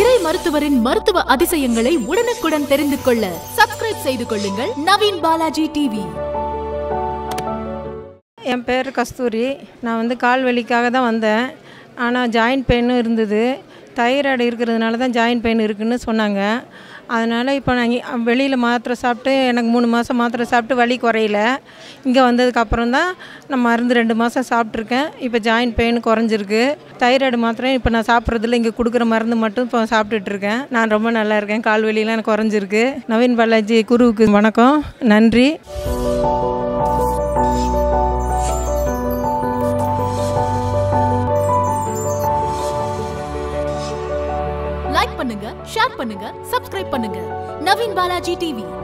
இறை மருத்துவரின் மருத்துவ அதிசயங்களை உடனுக்குடன் தெரிந்து கொள்ள சப்ஸ்கிரைப் செய்து கொள்ளுங்கள் நவீன் பாலாஜி டிவி என் பேர் கஸ்தூரி நான் வந்து கால் வலிக்காக தான் வந்தேன் ஆனால் ஜாயின்ட் பெயினும் இருந்தது தைராய்டு இருக்கிறதுனால தான் ஜாயின்ட் பெயின் இருக்குன்னு சொன்னாங்க அதனால் இப்போ நான் இங்க- வெளியில் மாத்திரை சாப்பிட்டு எனக்கு மூணு மாதம் மாத்திரை சாப்பிட்டு வலி குறையல இங்கே வந்ததுக்கப்புறம் தான் நான் மருந்து ரெண்டு மாதம் சாப்பிட்ருக்கேன் இப்போ ஜாயின்ட் பெயின் குறைஞ்சிருக்கு தைராய்டு மாத்திரை இப்போ நான் சாப்பிட்றதில்ல இங்கே கொடுக்குற மருந்து மட்டும் இப்போ சாப்பிட்டுட்டு இருக்கேன் நான் ரொம்ப நல்லா இருக்கேன் கால் வலியெலாம் எனக்கு குறைஞ்சிருக்கு நவீன் பாலாஜி குருவுக்கு வணக்கம் நன்றி லைக் பண்ணுங்க ஷேர் பண்ணுங்க சப்ஸ்கிரைப் பண்ணுங்க நவீன் பாலாஜி டிவி